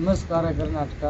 ನಮಸ್ಕಾರ Karnataka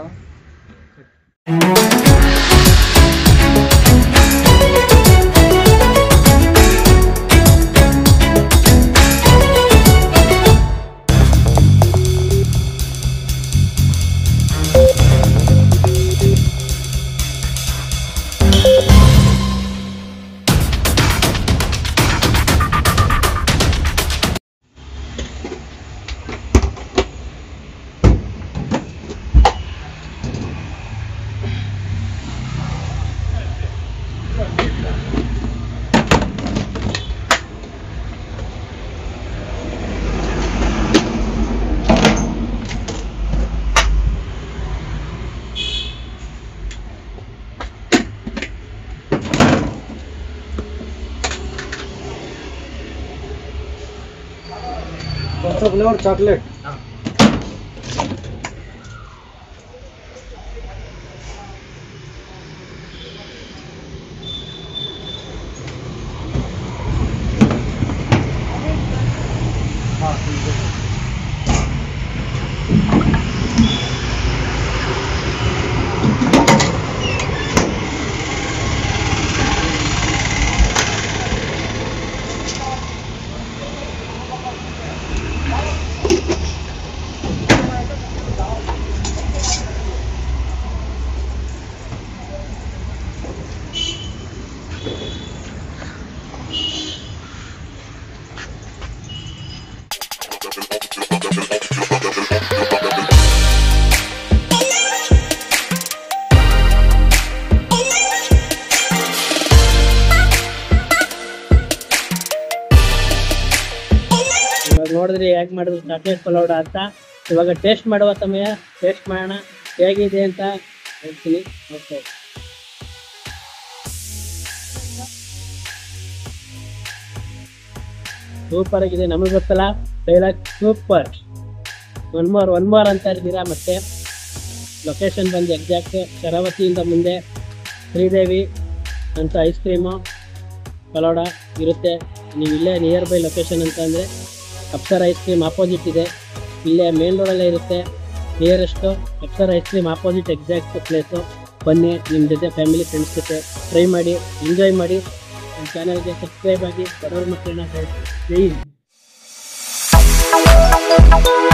flavour chocolate ಇವಾಗ ನೋಡಿದ್ರಿ ಹೇಗೆ ಮಾಡಿದ್ರು ಚಾಕ್ಲೇಟ್ ಪಲೋಡ ಅಂತ ಇವಾಗ ಟೇಸ್ಟ್ ಮಾಡುವ ಸಮಯ ಟೇಸ್ಟ್ ಮಾಡೋಣ ಹೇಗಿದೆ ಅಂತ ಹೇಳ್ತೀನಿ ಓಕೆ ಸೂಪರ್ ಆಗಿದೆ ನಮಗೆ ಗೊತ್ತಲ್ಲ dialogue super one more one more ಅಂತ ಇರ್ತೀರಾ ಮತ್ತೆ ಲೊಕೇಶನ್ ಬಂದು ಎಕ್ಸಾಕ್ಟ್ ಶರಾವತಿಯಿಂದ ಮುಂದೆ ಶ್ರೀದೇವಿ ಅಂತ ಐಸ್ ಕ್ರೀಮು ಪಲೋಡ ಇರುತ್ತೆ ನೀವು ಇಲ್ಲೇ ನಿಯರ್ ಬೈ ಲೊಕೇಶನ್ ಅಂತ ಅಂದರೆ ಅಪ್ಸರ್ ಐಸ್ ಕ್ರೀಮ್ ಆಪೋಸಿಟ್ ಇದೆ ಇಲ್ಲೇ ಮೇನ್ ರೋಡಲ್ಲೇ ಇರುತ್ತೆ nearest Apsara ice cream opposite exact place ಬನ್ನಿ ನಿಮ್ಮ ಜೊತೆ ಫ್ಯಾಮಿಲಿ ಫ್ರೆಂಡ್ಸ್ ಜೊತೆ ಟ್ರೈ ಮಾಡಿ ಎಂಜಾಯ್ ಮಾಡಿ ನಮ್ಮ ಚಾನಲ್ಗೆ ಸಬ್ಸ್ಕ್ರೈಬ್ ಆಗಿ ಬಡವ್ರ ಮಕ್ಕಳನ್ನ ಜೈ ಹಿಂದ್.